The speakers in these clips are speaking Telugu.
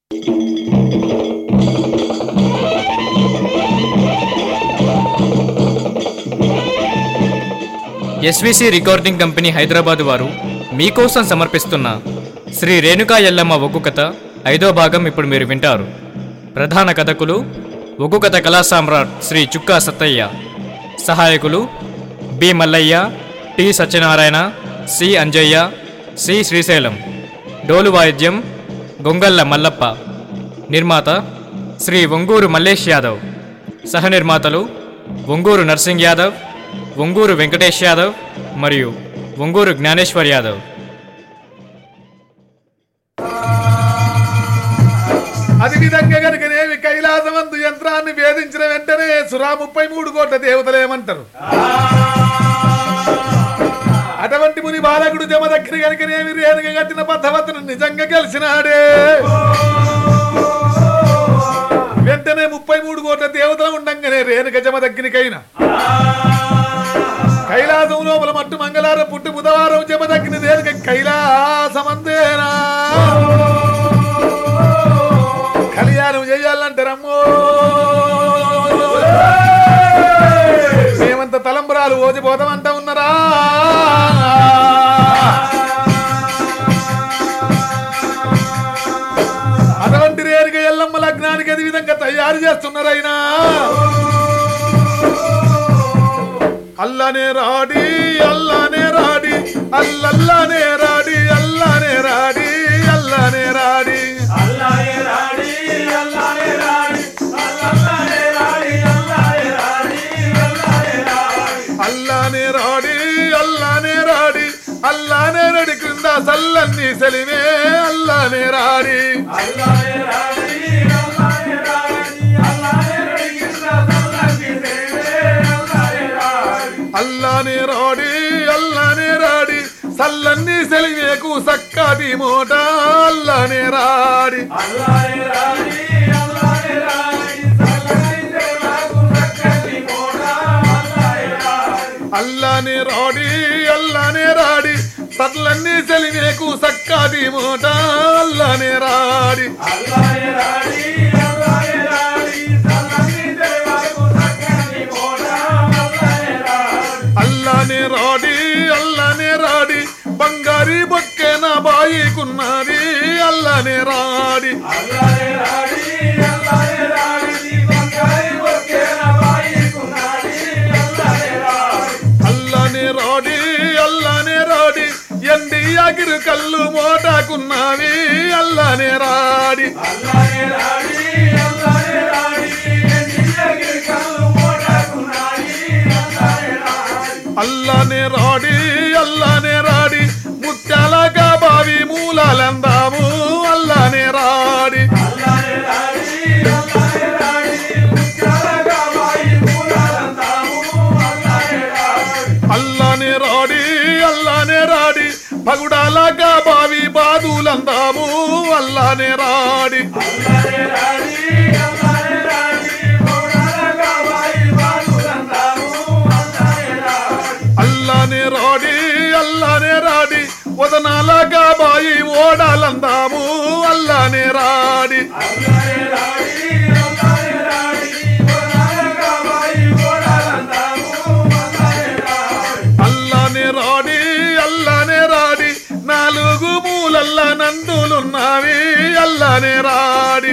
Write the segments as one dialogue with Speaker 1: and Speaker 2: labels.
Speaker 1: ఎస్విసి రికార్డింగ్ కంపెనీ హైదరాబాద్ వారు మీకోసం సమర్పిస్తున్న శ్రీ రేణుకా ఎల్లమ్మ ఒగ్గు కథ ఐదో భాగం ఇప్పుడు మీరు వింటారు ప్రధాన కథకులు ఒగ్గు కథ కళా సామ్రాట్ శ్రీ చుక్కా సత్తయ్య సహాయకులు B Mallaiah T Satyanarayana C Anjaiah C Srisailam డోలు వాయిద్యం గొంగళ్ళ మల్లప్ప నిర్మాత శ్రీ ఒంగూరు మల్లేష్ యాదవ్ సహ నిర్మాతలు ఒంగూరు నర్సింగ్ యాదవ్ ఒంగూరు వెంకటేష్ యాదవ్ మరియు ఒంగూరు జ్ఞానేశ్వర్ యాదవ్
Speaker 2: అది విధంగా కనుకనేమి కైలాసమందు యంత్రాన్ని భేదించిన వెంటనే సురా ముప్పై మూడు కోట్ల దేవతలు ఏమంటారు అటువంటి ముని బాలకుడు జమ దగ్గర కనుకనేమి రేణుగా కట్టిన పద్ధవతను నిజంగా కలిసినాడే వెంటనే ముప్పై మూడు కోట్ల దేవతలు ఉండంగానే రేణుక జమ దగ్గరికైనా కైలాసం లోపల మట్టు మంగళవారం పుట్టి బుధవారం జమ దగ్గర రేణుక కైలాసమందేనా కళ్యాణం చేయాలంటారమ్మో మేమంత తలంబరాలు ఓజిపోతామంట ఉన్నారా అటువంటి రేరుగా ఎల్లమ్మ లగ్నానికి అది విధంగా తయారు చేస్తున్నారైనా అల్లనే రాడి అల్లనే రాడి అల్లల్లనే రాడి అల్లనే రాడి అల్లనే రాడి అల్లానే రాడి అల్లానే రాడి అల్లానే రడి క్రింద సల్లన్ని సెలివే అల్లానే రాడి అల్లానే రాడి అల్లానే రాడి సల్లన్ని సెలివేకు సక్కటి మోట అల్లానే రాడి అల్లానే రాడి అల్లానే రాడి సల్లన్ని సెలివేకు సక్కటి మోట అల్లానే రాడి అల్లానే రాడి అల్లానే రాడి బంగారి బొక్కెన బాయికున్నది అల్లానే రాడి అల్లానే రాడి అల్లానే రాడి ఎండి అగిరు కళ్ళు మోటాకున్నవి అల్లానే రాడి అల్లానే రాడి అల్లానే రాడి ముత్యాలగా బావి మూలాలందాము అల్లానే రాడి అల్లానే రాడి అల్లానే రాడి పగుడాలగా బావి బాదులందాము అల్లానే రాడి అల్లానే రాడి అల్లానే రాడి వదనాలగా బాయి ఓడాలందాము అల్లానే రాడి అల్లానే రాడి అల్లానే రాడి నాలుగు మూలల్ల నందులున్నవి అల్లానే రాడి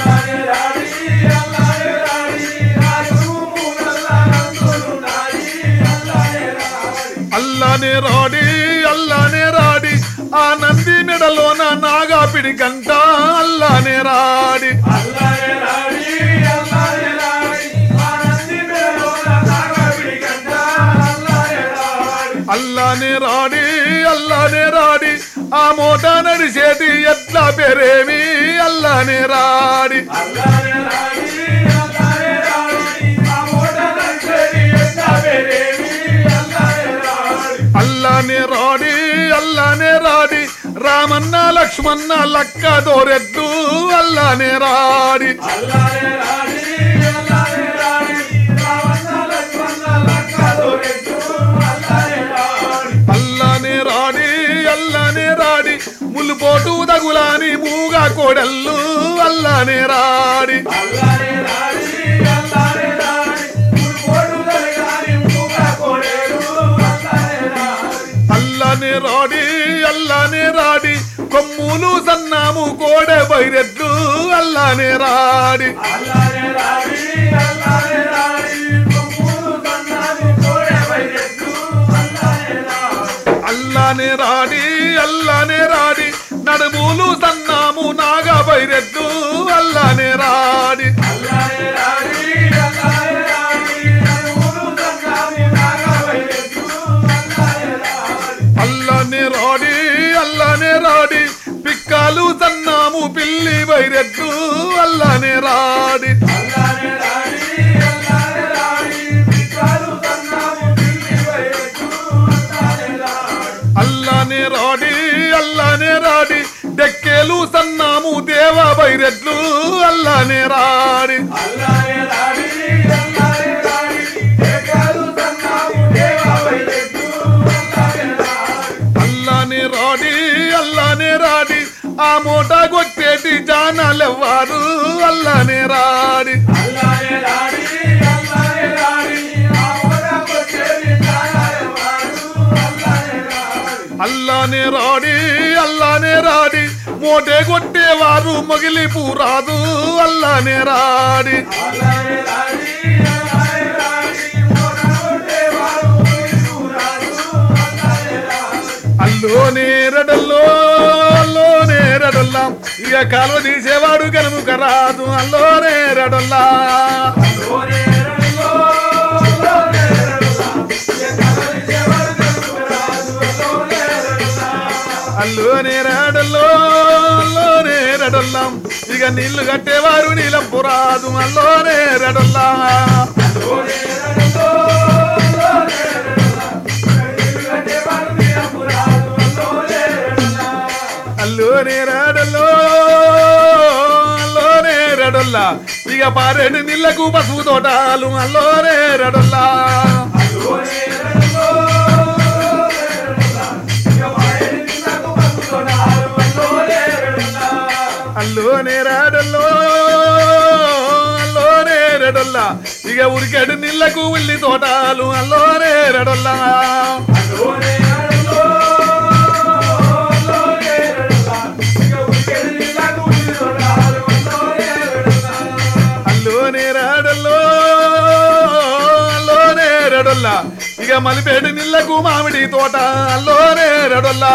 Speaker 2: అల్లానే రాడి అల్లానే రాడి ఆ నంది మెడలోన నాగా పిడి గంట అల్లానే రాడి అల్లానే రాడి అల్లానే రాడి ఆ మోట నడిచేటి ఎట్లా పేరేమి అల్లానే రాడి అల్లానే రాడి అల్లానే రాడి రామన్న లక్ష్మణ లక్క దోరెద్దు అల్లానే రాడి అల్లానే రాడి అల్లానే రాడి ములుపోటు దగులాని మూగా కోడల్లు అల్ల బైరెట్లు అల్లానే రాడి అల్లానే రాడి అల్లానే రాడి నడుములు సన్నాము నాగా బైరెట్లు అల్లానే రాడి అల్లానే రాడి అల్లానే రాడి పిక్కలు సన్నాము పిల్లి బైరెట్లు అల్లానే రాడి అల్లానే రాడి అల్లానే రాడి డెక్కేలు సన్నాము దేవా బైరెట్లు అల్లానే రాడి అల్లానే రాడి అల్లానే రాడి ఆ మూట కొట్టేటి జానాలెవ్వారు అల్లానే రాడి అల్లానే రాడి అల్లానే రాడి మోటే కొట్టేవారు మగిలిపురాదు అల్లానే రాడి అల్లోనే రడల్లో అల్లోనే రడల్లా ఇక కాలువ తీసేవాడు కనుక రాదు అల్లోనే రడల్లా అల్లోనే రాడల్లో అల్లోనే రడల్లాం ఇక నీళ్లు కట్టేవారు నీలంపు రాదు అల్లోనే రడల్లా అల్లోనే రాడల్లో అల్లోనే రడల్లా ఇక పారేడు నీళ్లకు పసుపు తోటాలు అల్లోనే రడల్లా అల్లోనే రాడల్లో అల్లోనే రడల్లా ఇక ఉరికెడు నీళ్లకు ఉల్లి తోటాలు అల్లోనే రడల్లా అల్లోనే రాడల్లో అల్లోనే రడల్లా ఇక మలిపేడు నీళ్లకు మామిడి తోట అల్లోనే రడల్లా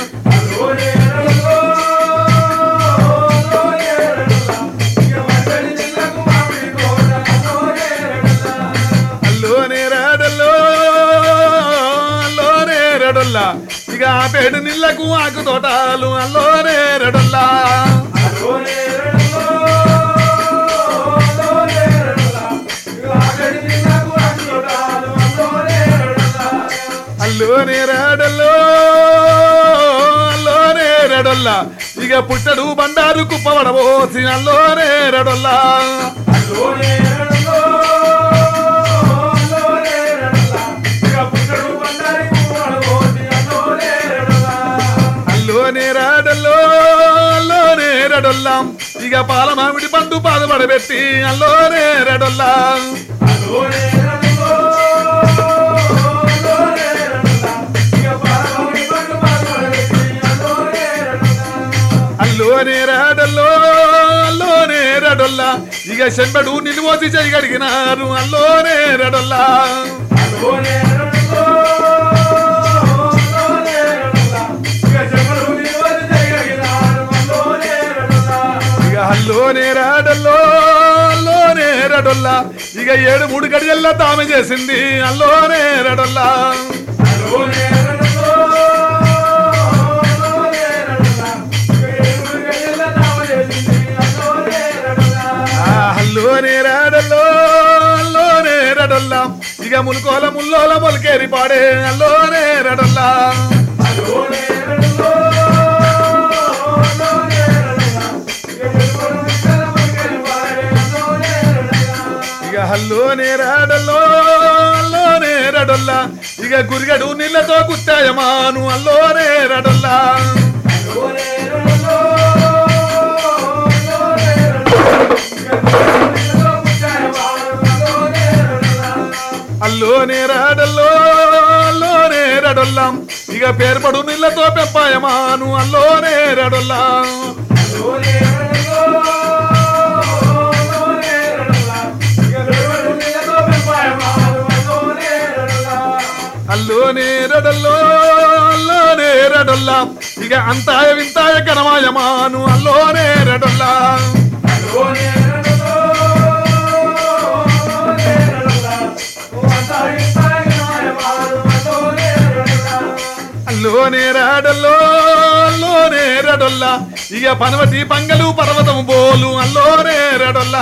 Speaker 2: అల్లోనే రాడల్లో అల్లోనే రడల్లా ఇక ఆ పేడు నీళ్లకు ఆకు తోటాలు అల్లోనే రడల్లా అల్లోనే రాడల్లో అల్లోనే రడల్లా ఇక పుట్టడు బండారు కుప్పవడబోసి అల్లోనే రడల్లా అల్లోనే రాడల్లో అల్లోనే రడొల్లాం ఇక పాల మామిడి పండు పాదపడబెట్టి అల్లోనే రడొల్లాం అల్లోనే రాడల్లో అల్లోనే రడొల్లా ఇక చెంబడు నిలువోసి చేయగలిగినారు అల్లోనే రడొల్లా ఇక అల్లోనే రాడల్లో అల్లోనే రడొల్లా ఇక ఏడు మూడు గడియల్లా తామె చేసింది అల్లోనే రడొల్లా ఆ అల్లోనే రాడల్లో అల్లోనే రడొల్లా ఇక ములుకోల ముల్లోల మొలకేరి పాడే అల్లోనే రడొల్లా ఇక హల్లోనే రాడల్లో అల్లోనే రడొల్లా ఇక గురిగడు నీళ్ళతో కుత్తాయమాను అల్లోనే రడొల్లా అల్లోనే రాడల్లో అల్లోనే రడొల్లాం ఇక పేర్పడు నీళ్ళతో పెంపాయమాను అల్లోనే రడొల్లా
Speaker 3: అల్లోనే
Speaker 2: అల్లోనే రడల్లో అల్లోనే రడల్లా ఇక అంతాయ వింతాయ కనమాయమాను అల్లోనే రడల్లా అల్లోనే రాడల్లో అల్లోనే రడొల్లా ఇక పనవటి పంగలు పర్వతం బోలు అల్లోనే రడొల్లా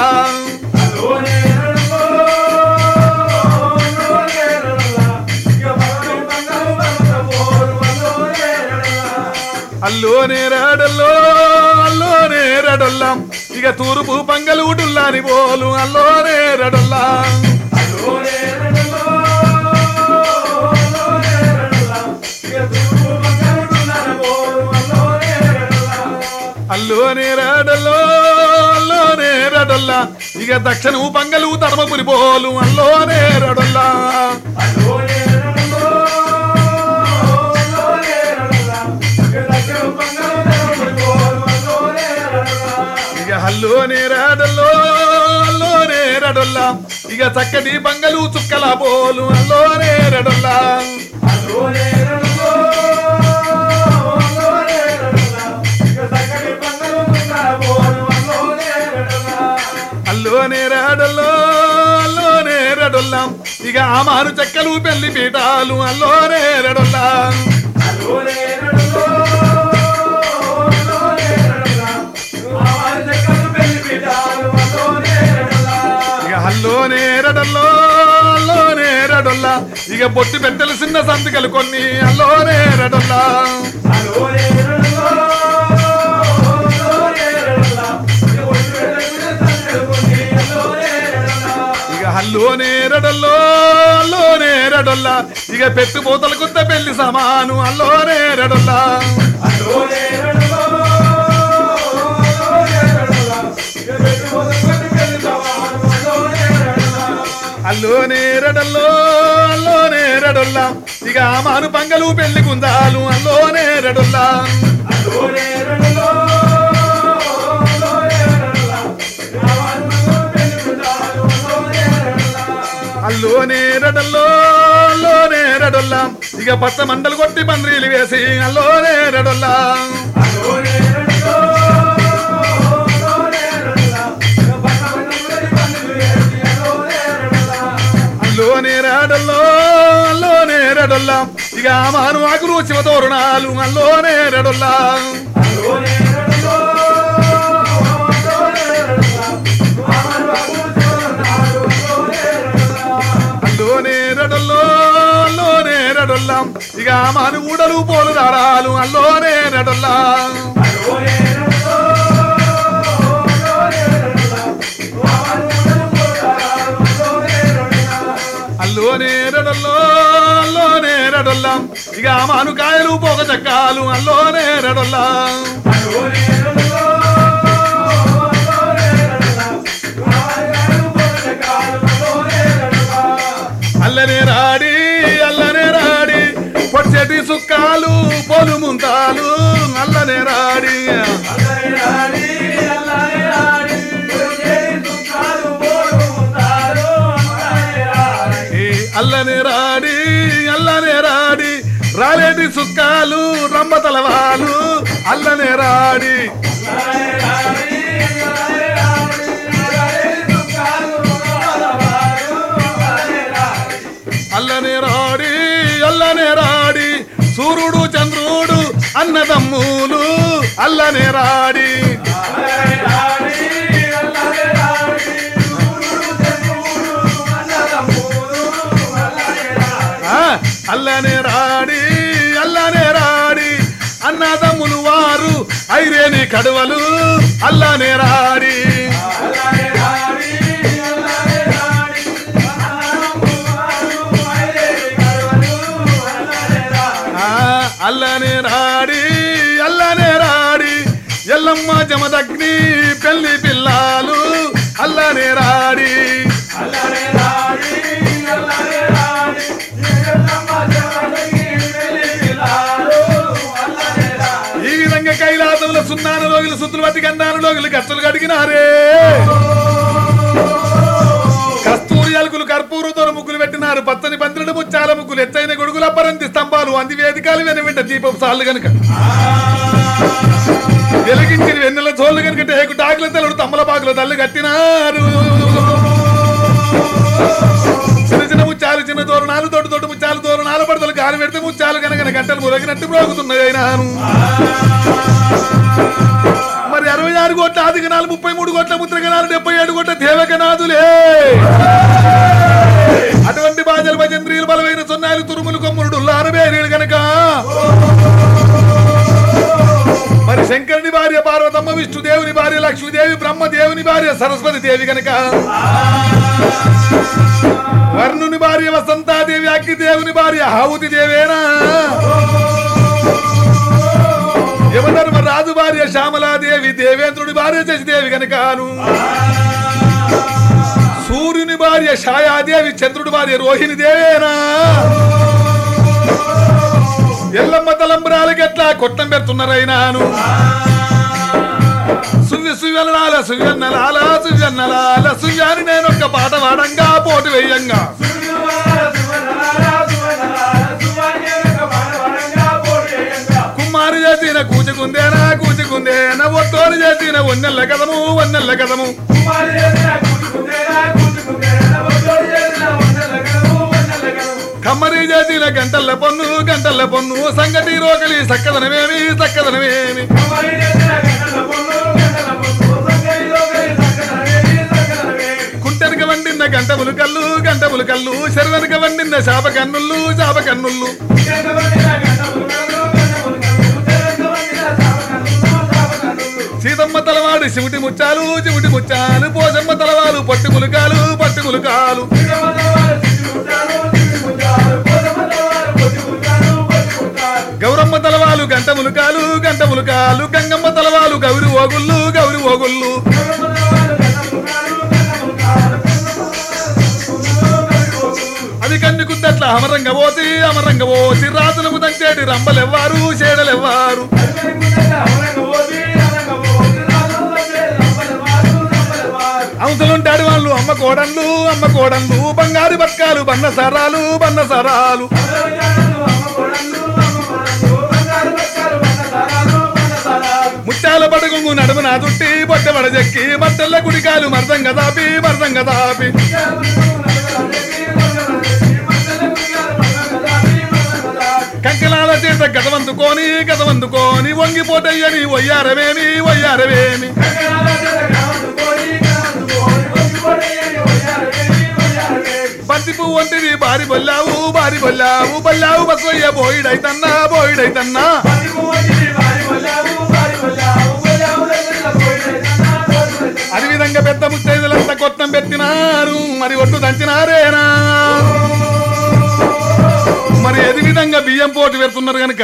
Speaker 2: అల్లోనే రాడల్లో అల్లోనే రడొల్లా ఇక తూర్పు పంగలు ఉడుల్లాని బోలు అల్లోనే రడొల్లా అల్లోనే రాడల్లో అల్లోనే రడొల్లా ఇక దక్షిణము పంగలు తడమపురి బోలు అల్లోనే రడొల్లా ఇక హల్లోనే రాడల్లో అల్లోనే రడొల్లా ఇక చక్కటి పంగలు చుక్కల బోలు అల్లోనే రడొల్లా అల్లోనే రాడల్లో అల్లోనే రడొల్లాం ఇక ఆమారు చెక్కలు పెళ్లి పీఠాలు అల్లోనే రడొల్లా ఇక హల్లోనే రడల్లో అల్లోనే రడొల్లా ఇక బొట్టు పెట్టెలు చిన్న సంతికలు కొన్ని అల్లోనే రడొల్లా ఇక హల్లోనే రడల్లో అల్లోనే రడొల్లా ఇక పెట్టు పోతల కొత్త పెళ్లి సమాను అల్లోనే రడొల్లా అల్లోనే రడల్లో అల్లోనే రడొల్లా ఇక ఆమాను పంగలు పెళ్లి గుందాలు అల్లోనే రడొల్లా అల్లోనే రడల్లో అల్లోనే రడొల్లా ఇక పచ్చ మండలు కొట్టి పందిరీలు వేసి అల్లోనే రడొల్లా అల్లోనే రాడల్లో అల్లోనే రడొల్లా ఇక ఆమాను ఆకులు శివ తోరణాలు అల్లోనే రడొల్లా అల్లోనే రడొల్లో అల్లోనే రడొల్లా ఇక ఆమాను ఊడలు పోలు దారాలు అల్లోనే రడొల్లా అల్లోనే రడొల్లో అల్లోనే రడొల్లా ఇక ఆమాను కాయలు పోక చక్కాలు అల్లోనే రడొల్లా అల్లనే రాడి అల్లనే రాడి పొడిచెటి సుక్కాలు పొలు ముంతాలు అల్లనే రాడి ఈ అల్లనే రాడి అల్లనే రాడి రాలేటి సుక్కాలు రమ్మ తలవాలు అల్లనే రాడి అల్లనే రాడి అల్లనే రాడి సూర్యుడు చంద్రుడు అన్నదమ్ములు అల్లనే రాడి ఆ, అల్లనే రాడి అల్లనే రాడి అన్నదమ్ములు వారు ఐరేని కడువలు అల్లనే రాడి ఆ, అల్లనే రాడి అల్లనే రాడి ఎల్లమ్మ జమదగ్ని పెళ్లి పిల్లాలు అల్లనే రాడి ఈ విధంగా కైలాసంలో సున్నాను లోగిలు సుత్తులు పట్టి కన్నాను లోగిలు గచ్చలు కడిగినారే కస్తూరి అలుకులు కర్పూరతో ముగ్గులు పెట్టిన అన్నారు పచ్చని పందిరడు ముచ్చాల ముగ్గులు ఎత్తైన గొడుగుల పరంతి స్తంభాలు అంది వేదికలు వెనవెంట దీపం సార్లు గనుక వెలిగించిన వెన్నెల చోళ్ళు కనుక టేకు టాకుల తెలడు తమ్మల పాకుల తల్లి కట్టినారు చిన్న చిన్న ముచ్చాలు చిన్న తోరణాలు తోటి తోటి ముచ్చాలు తోరణాలు పడతలు గాలి పెడితే ముచ్చాలు కనుక గంటలు మురగినట్టు మ్రోగుతున్నాయి అయినాను మరి అరవై ఆరు కోట్ల ఆదిగనాలు ముప్పై మూడు కోట్ల ముద్రగణాలు డెబ్బై ఏడు కోట్ల దేవకనాథులే అటువంటి బాజలు భజంత్రీలు బలమైన సొన్నాయిలు తురుములు కొమ్ముడు లారబేరీలు గనక మరి శంకరుని భార్య పార్వతమ్మ విష్ణుదేవుని భార్య లక్ష్మీదేవి బ్రహ్మదేవుని భార్య సరస్వతి దేవి గనక వర్ణుని భార్య వసంతాదేవి అగ్నిదేవుని భార్య హావుతి దేవేనా యమధర్మ రాజు భార్య శ్యామలాదేవి దేవేంద్రుడి భార్య శశిదేవి గనకాను సూర్యుని భార్య ఛాయాదేవి చంద్రుడి భార్య రోహిణి దేవేనా ఎల్లమ్మ తలంబరాలకి ఎట్లా కొట్టం పెడుతున్నారైనాను సువ్య సువ్యనాల సువ్యన్నలాల సువ్యన్నలాల సువ్యాని నేను ఒక పాట వాడంగా పోటు వేయంగా కుమ్మారు చేసిన కూచుకుందేనా కూచుకుందేనా ఒట్టోరు చేసిన వన్నెల్ల కదము వన్నెల్ల కదము కమ్మరి చేసిన గంటల్ల పొన్ను గంటల్ల పొన్ను సంగటి రోకలి సక్కదనమేమి సక్కదనమేమి కుంటెనక వండిన గంటములు కల్లు గంటములు కల్లు శరవెనక వండిన శాప కన్నుళ్ళు శాప కన్నుళ్ళు సీతమ్మ తలవాడు శివుటి ముచ్చాలు శివుటి ముచ్చాలు పోసమ్మ తలవాలు పట్టి ములుకాలు పట్టి ములుకాలు గౌరమ్మ తలవాలు గంట ములుకాలు గంట ములుకాలు గంగమ్మ తలవాలు గౌరి ఓగుళ్ళు గౌరి ఓగుళ్ళు అది కన్ను కుద్దట్ల అమరంగ పోసి అమరంగ పోసి రాజులకు దంచేటి రంబలెవ్వారు చేడలెవ్వారు అవతలుంటాడు వాళ్ళు అమ్మ కోడన్లు అమ్మ కోడన్లు బంగారు బతకాలు బన్న సరాలు బన్న సరాలు ముత్యాల పడగొంగు నడుమున చుట్టి బొట్టె వడజెక్కి బట్టెల్ల గుడికాలు మర్దంగ దాపి మర్దంగ దాపి కంకలాల చేత గతవందుకోని గతవందుకోని వంగిపోటయ్యని వయ్యారవేమి వయ్యారవేమి బంతి పువ్వు వంటిది బారి బొల్లావు బారి బొల్లావు బొల్లావు బస్వయ్య బోయిడైతన్నా బోయిడైతన్నా అది విధంగా పెద్ద ముత్తైదులంతా కొత్తం పెట్టినారు మరి ఒట్టు దంచినారేనా మరి ఏది విధంగా బియ్యం పోటీ పెడుతున్నారు గనుక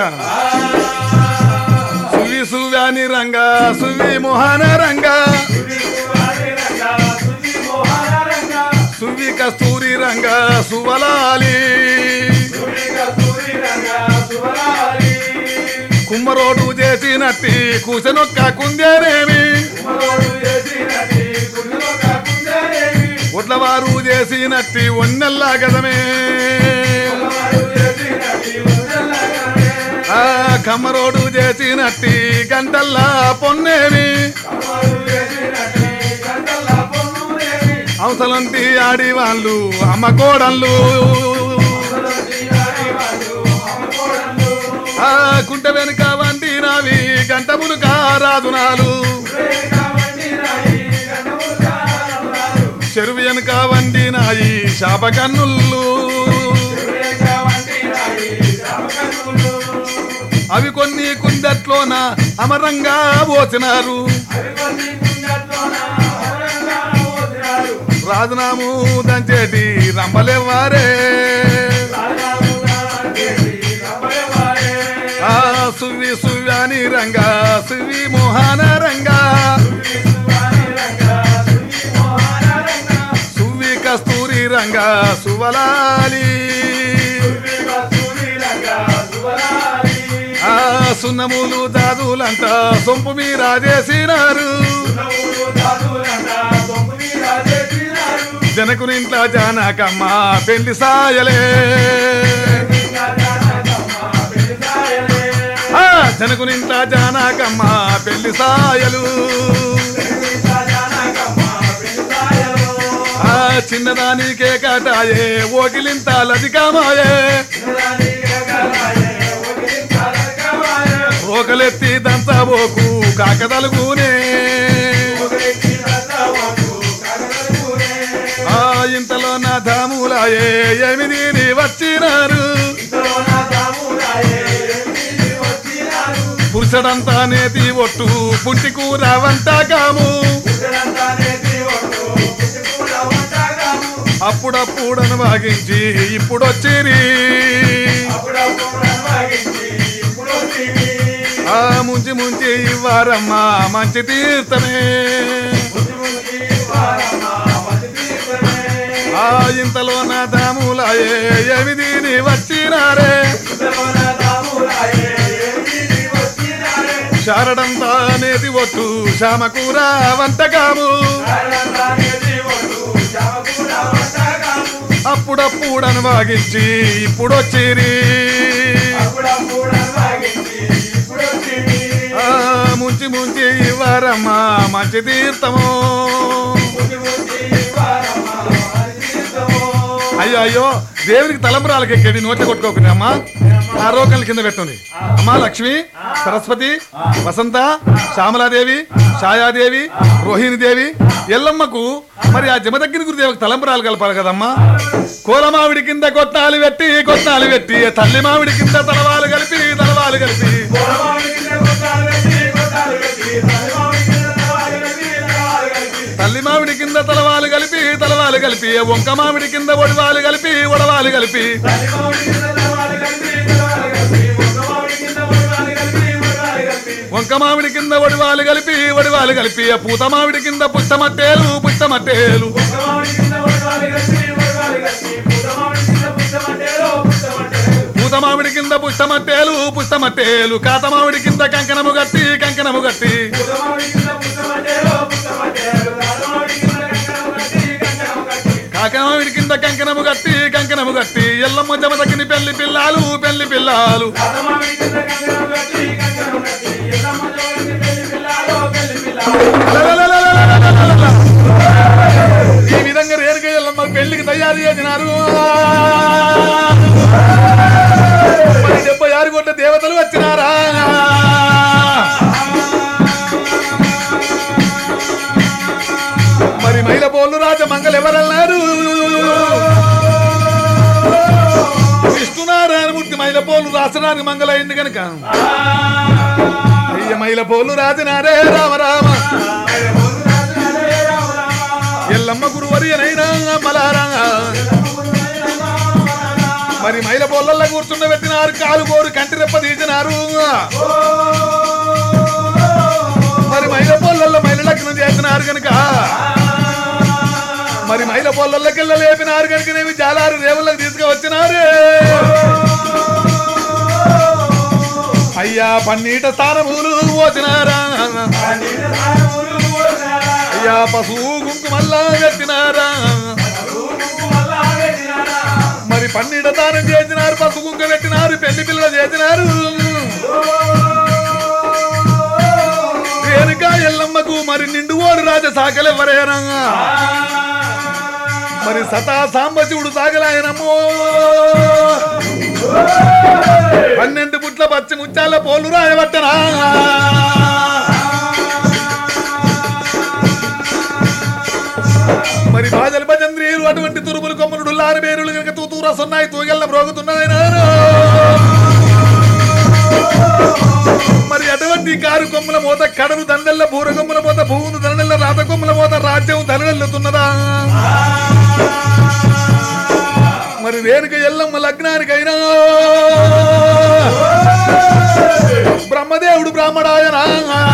Speaker 2: సువి సువ్యాని రంగా సువి మోహన రంగా సువి కస్తూరి రంగా సువలాలి కుమ్మరోడు చేసినట్టి కూసనొక్క కుందేనేమి ఒడ్లవారు చేసినట్టి ఒన్నెల్లా గదమే ఆ కమ్మరోడు చేసినట్టి గంటల్లా పొన్నేమి అవసలంటి ఆడి వాళ్ళు అమ్మ కోడళ్ళు ఆ కుంట వెనుక వంటి నావి గంటములు కారాజునాలు చెరువు వెనుక వండి నాయి శాప కన్నుళ్ళు అవి కొన్ని కుందట్లోన అమరంగా పోసినారు రాజునాము దంచేటి రంబలేవారే ఆ సువి సువ్యాని రంగా సువి మోహన రంగా సువి కస్తూరి రంగా సువలాలి ఆ సున్నములు దాదులంతా సొంపు మీరా చేసినారు జనకునింట్ల జానకమ్మ పెళ్లి సాయలే ఆ, జనకునింట్ల జానకమ్మ పెళ్లి సాయలు ఆ చిన్నదానికే కాటాయే ఓకిలింతాలది కామాయే రోకలెత్తి దంచబోకు కాకదలుగునే ఆ ఇంతలో నా ధాములాయే ఎనిమిది వచ్చినారు పురుషడంతా నేతి ఒట్టు పుంటి కూర వంటకాము అప్పుడప్పుడను వాగించి ఇప్పుడొచ్చిరి ఆ ముంచి ముంచి ఇవ్వారమ్మా మంచి తీర్థమే ఆ ఇంతలో నా దాములాయే ఎనిమిది వచ్చినారే శారడంతా నేతి ఒట్టు శామకూర వంటకాము అప్పుడప్పుడను వాగించి ఇప్పుడొచ్చిరి ఆ ముంచి ముంచి ఇవ్వారమ్మా మంచి తీర్థము అయ్యో అయ్యో దేవునికి తలంబరాలకి ఎక్కడి నోట్ల కొట్టుకోకుండా అమ్మా ఆరోగ్యాల కింద పెట్టండి అమ్మా లక్ష్మి సరస్వతి వసంత శ్యామలాదేవి ఛాయాదేవి రోహిణిదేవి ఎల్లమ్మకు మరి ఆ జమదగ్గిరి గురుదేవికి తలంబరాలు కలపాలి కదమ్మా కోల మామిడి కింద కొట్టాలి పెట్టి కొట్టాలి పెట్టి తల్లి మామిడి కింద తలవాలు కలిపి తలవాలు కలిపి తల్లి మామిడి కింద తలవాలు కలిపి తలవాలు కలిపి వంక మామిడి కింద ఒడివాలు కలిపి ఒడవాలు కలిపి వంక మామిడి కింద ఒడివాలు కలిపి ఒడివాలు కలిపి పూత మామిడి కింద పుట్టమట్టేలు పుట్టమట్టేలు పూత మామిడి కింద పుష్టమట్టేలు పుష్టమట్టేలు కాత మామిడి కింద కంకణము గట్టి కంకణము గట్టి కాకమామిడి కింద కంకణము గట్టి కంకణము గట్టి ఎల్లమ్మ జమదకిని పెళ్లి పిల్లాలు పెళ్లి పిల్లాలు లలలలలలలలలల. ఈ విధంగా రేరుగా ఎల్లమ్మ పెళ్లికి తయారు చేసినారు మరి డెబ్బై ఆరు కోట్ల దేవతలు వచ్చినారా మరి మైల పోలు రాజమంగళ ఎవరన్నారు విష్ణునారాయణమూర్తి మైల పోలు రాసడానికి మంగళ అయింది కనుక అయ్య మైల పోలు రాజనారే రామ రామ ఎల్లమ్మ గురువరియనైనా మలారా మరి మైల పోలల్లో కూర్చుండ పెట్టినారు కాలు కోరు కంటి రెప్ప తీసినారు మరి మైల పోలల్లో మైల లగ్నం చేసినారు కనుక మరి మైల పొల్లకెళ్ళ లేపినారు కనుకనేమి జాలారు రేవులకు తీసుకువచ్చినారు అయ్యా పన్నీట స్థానములు పోసినారా అయ్యా పశువు కుంకుమల్లా పెట్టినారా మరి పన్నీట దానం చేసినారు పసుపు కుంక పెట్టినారు పెళ్లి పిల్లలు చేసినారు రేణుకా ఎల్లమ్మకు మరి నిండు ఓడు రాజ సాకలెవరేనా మరి సతా సాంబశివుడు సాగలాయనమ్మో పన్నెండు పుట్ల పచ్చి ముచ్చాల పోలు రాయబట్టనా మరి బాజల భజంద్రియులు అటువంటి తురుములు కొమ్మనుడు లారి బేరులు కనుక తూతూర సున్నాయి తూగెల్ల బ్రోగుతున్నదైనా మరి అటువంటి కారు కొమ్మల మోత కడలు దండెల్ల బూర కొమ్మల మోత భూములు దండెల్ల రాత కొమ్మల మోత రాజ్యం ధనెల్లుతున్నదా మరి రేణుక ఎల్లమ్మ లగ్నానికైనా బ్రహ్మదేవుడు బ్రాహ్మడాయనా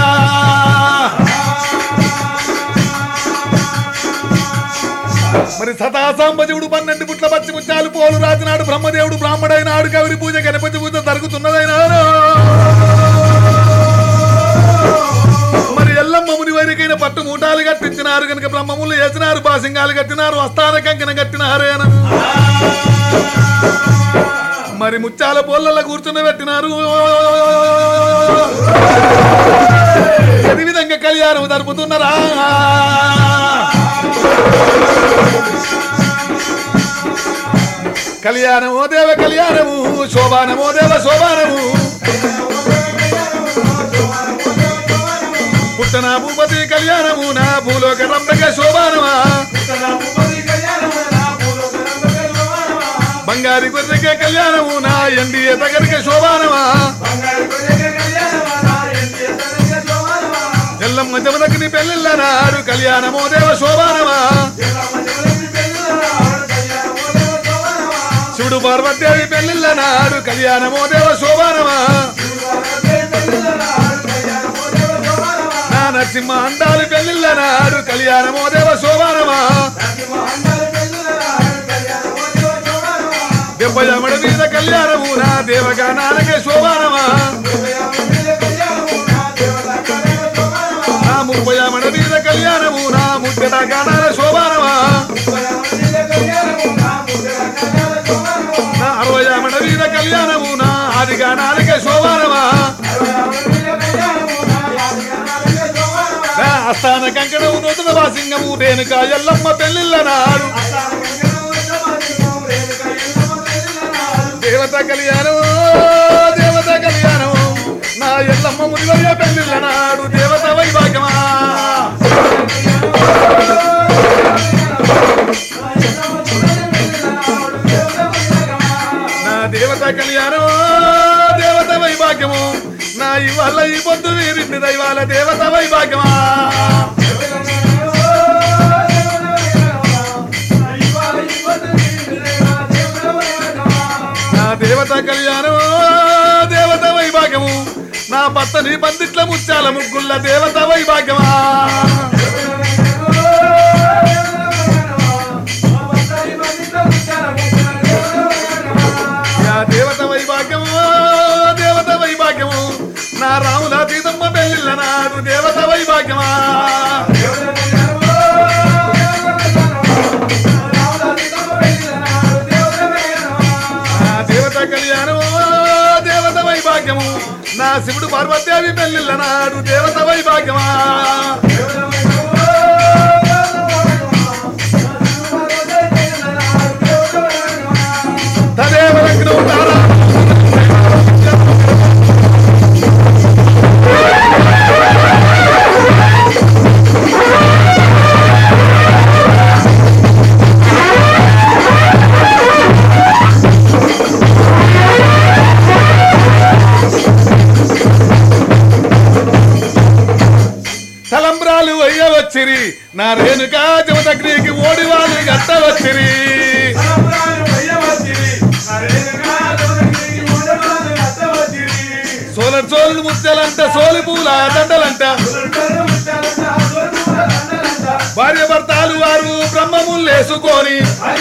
Speaker 2: మరి సతాసాంబజుడు పన్నెండు పుట్ల పచ్చి ముత్యాలు పోలు రాజునాడు బ్రహ్మదేవుడు బ్రాహ్మడైనాడు కవిరి పూజ గణపతి పూజ జరుగుతున్నదైనా మరి ఎల్లమ్మ ముని వారి దేనికైనా పట్టు మూటాలు కట్టించినారు కనుక బ్రహ్మములు వేసినారు బాసింగాలు కట్టినారు వస్తాన కంకణ కట్టినారు అనను మరి ముత్యాల పోళ్ళల్లో కూర్చుని పెట్టినారు ఏ విధంగా కళ్యాణం జరుపుతున్నారా కళ్యాణమో దేవ కళ్యాణము శోభానమో దేవ శోభానము పుట్టన భూపతి కళ్యాణము నా భూలోక రంభక శోభానమా బంగారి గొర్రెక కళ్యాణము నా ఎండియ తగరిక శోభానమా ఎల్లమ్మ జమదగ్ని పెళ్ళిళ్ళ నాడు కళ్యాణమో దేవ శోభానమా శివుడు పార్వతీదేవి పెళ్ళిళ్ళ నాడు కళ్యాణమో దేవ శోభానమా నా నరసింహ అండాలి పెళ్ళిళ్ళ నాడు కళ్యాణమో దేవ శోభానమా దెబ్బయమడ మీద కళ్యాణము నా దేవగానాలకే శోభానమా నా ముప్పయమడ మీద కళ్యాణము నా ముద్దట గానాల శోభానమా నా అరవయమడ మీద కళ్యాణము నా ఆది గానాలకే శోభానమా నా అస్థాన కంకణము నూతన వాసింగము రేణుక ఎల్లమ్మ పెళ్ళిళ్ళ నాడు దేవత కళ్యాణము దేవత కళ్యాణము నా ఎల్లమ్మ మునివయ్య పెళ్ళిళ్ళ నాడు దేవత వైభాగమా నా దేవత కళ్యాణము దేవత వైభాగ్యము నా ఇవాళ ఈ పొద్దు వీరింటి దైవాల దేవత వైభాగ్యమా నా దేవత కళ్యాణము దేవత వైభాగ్యము నా భర్తని పందిట్ల ముత్యాల ముగ్గుల్ల దేవత వైభాగ్యమా నా దేవత వైభాగ్యము దేవత వైభాగ్యము నా రాముల సీతమ్మ పెళ్ళిళ్ళ నాడు దేవత వైభాగ్యమా నా దేవత కళ్యాణము దేవత వైభాగ్యము నా శివుడు పార్వతీదేవి పెళ్ళిళ్ళ నాడు దేవత వైభాగ్యమా తదేవ లగ్నం తారా తలంబ్రాలు అయ్యవచ్చిరి నా రేణుకా జమదగ్నికి ఓడి వాళ్ళు గట్టవచ్చిరి సోలర్ సోలు ముత్యాలంట సోలి పూల దండలంట భార్య భర్తలు వారు బ్రహ్మములేసుకొని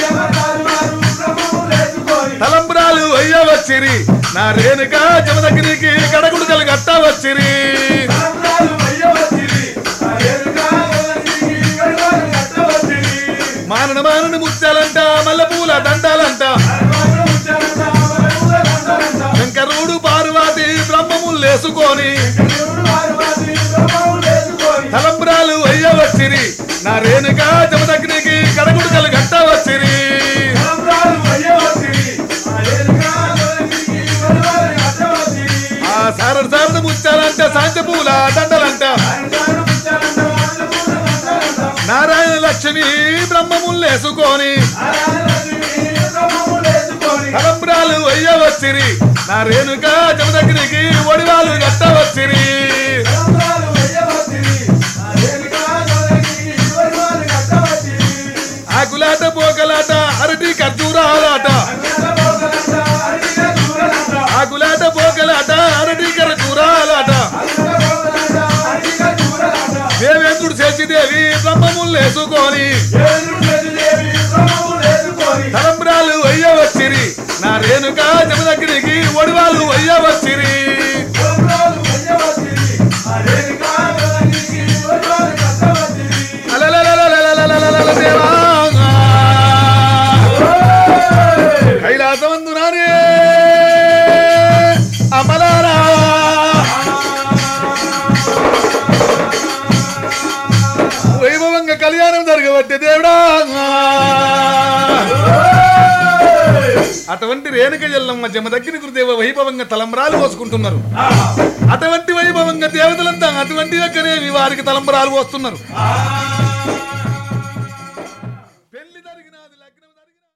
Speaker 2: తలంబ్రాలు అయ్యవచ్చిరి నా రేణుకా జమదగ్నికి కడగుడుకలు గట్టవచ్చిరి మానన మానన ముత్యాలంట మల్లెపూల దండాలంట శంకరుడు పార్వతి బ్రహ్మములేసుకొని తలంబ్రాలు అయ్యవచ్చిరి నా రేణుకా జమదగ్నికి కడగుడుకలు గట్టవచ్చిరి ఆ సారడు సారడు ముత్యాలంట శాంతి పూల దండలంట నారాయణ లక్ష్మి బ్రహ్మములేసుకొని తలంబ్రాలు అయ్యవచ్చిరి నా రేణుకా జమదగ్నికి ఒడివాలు గట్టవచ్చిరి ఆకులాట పోకలాట అరటి ఖర్జూరాలాట ఆకులాట పోకలాట అరటి ఖర్జూరాలాట దేవేంద్రుడు శశిదేవి బ్రహ్మములేసుకొని తలంబ్రాలు అయ్యవచ్చిరి నా రేణుకా జమదగ్నికి ఒడివాలు అయ్యవచ్చిరి కళ్యాణం జరగబట్టే దేవుడా అటువంటి రేణుక ఎల్లమ్మ జమ దగ్గర గురుదేవ వైభవంగా తలంబరాలు పోసుకుంటున్నారు అటువంటి వైభవంగా దేవతలంతా అటువంటి యొక్కనేవి వారికి తలంబరాలు పోస్తున్నారు